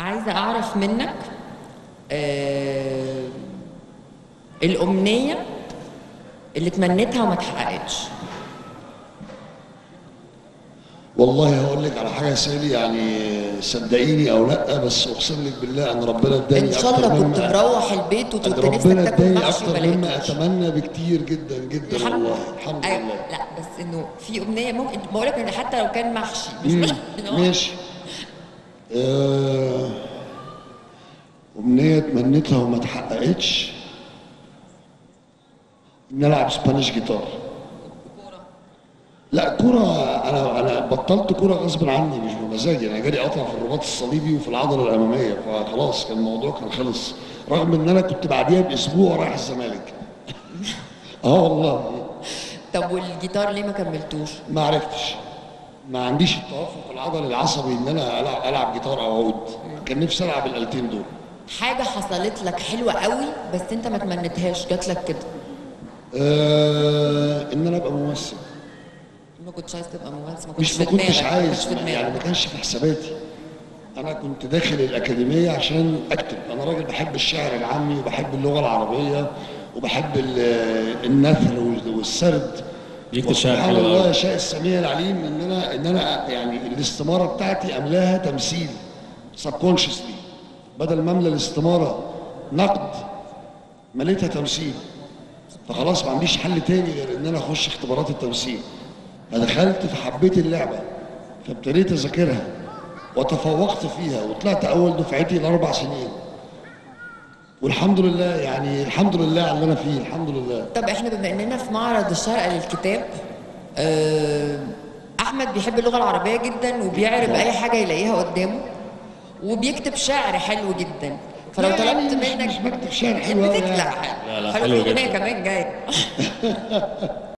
عايزه اعرف منك آه الامنيه اللي تمنيتها وما اتحققتش والله هقول لك على حاجه يا سالي يعني صدقيني او لا بس اقسم لك بالله ان ربنا اداني ان شاء أكتر الله كنت مما- مروح البيت أن وكنت ربنا نفسك تاكل اداني محشي اكتر وما مما لقيتوش اتمنى بكتير جدا جدا الحمد والله لله الحمد أيوة. لله لا بس انه في امنيه ممكن بقول لك ان حتى لو كان محشي مش مم. إن هو- ماشي آه، أمنية تمنيتها وما اتحققتش إن ألعب سبانيش جيتار لا كورة أنا أنا بطلت كورة غصب عني مش بمزاجي أنا جالي قطع في الرباط الصليبي وفي العضلة الأمامية فخلاص كان الموضوع كان خلص رغم إن أنا كنت بعديها بأسبوع رايح الزمالك اه والله طب والجيتار ليه ما كملتوش؟ ما عرفتش ما عنديش التوافق العضلي العصبي ان انا العب, ألعب جيتار او عود كان نفسي العب الالتين دول حاجه حصلت لك حلوه قوي بس انت ما تمنيتهاش جات لك كده آه ان انا ابقى ممثل ما كنتش عايز تبقى مهندس ما كنتش مش في ما كنتش دماغك، ما عايز كنتش في يعني ما دماغك كانش في حساباتي انا كنت داخل الاكاديميه عشان اكتب انا راجل بحب الشعر العامي وبحب اللغه العربيه وبحب ال- النثر وال- والسرد يكتب شعر وسبحان حلو الله قوي يشاء السميع العليم ان انا ان انا يعني الاستماره بتاعتي املاها تمثيل سبكونشسلي بدل ما املى الاستماره نقد مليتها تمثيل فخلاص ما عنديش حل تاني غير ان انا اخش اختبارات التمثيل فدخلت فحبيت اللعبه فابتديت اذاكرها وتفوقت فيها وطلعت اول دفعتي الاربع سنين والحمد لله يعني الحمد لله على اللي انا فيه الحمد لله طب احنا بما اننا في معرض الشرق للكتاب آه، احمد بيحب اللغه العربيه جدا وبيعرب اي حاجه يلاقيها قدامه وبيكتب شعر حلو جدا فلو لا، يعني طلبت مش- منك مش بكتب شعر حلو أوي بتكتب يعني. حلو لا، لا، حلو حلو في اغنيه جدا. كمان جايه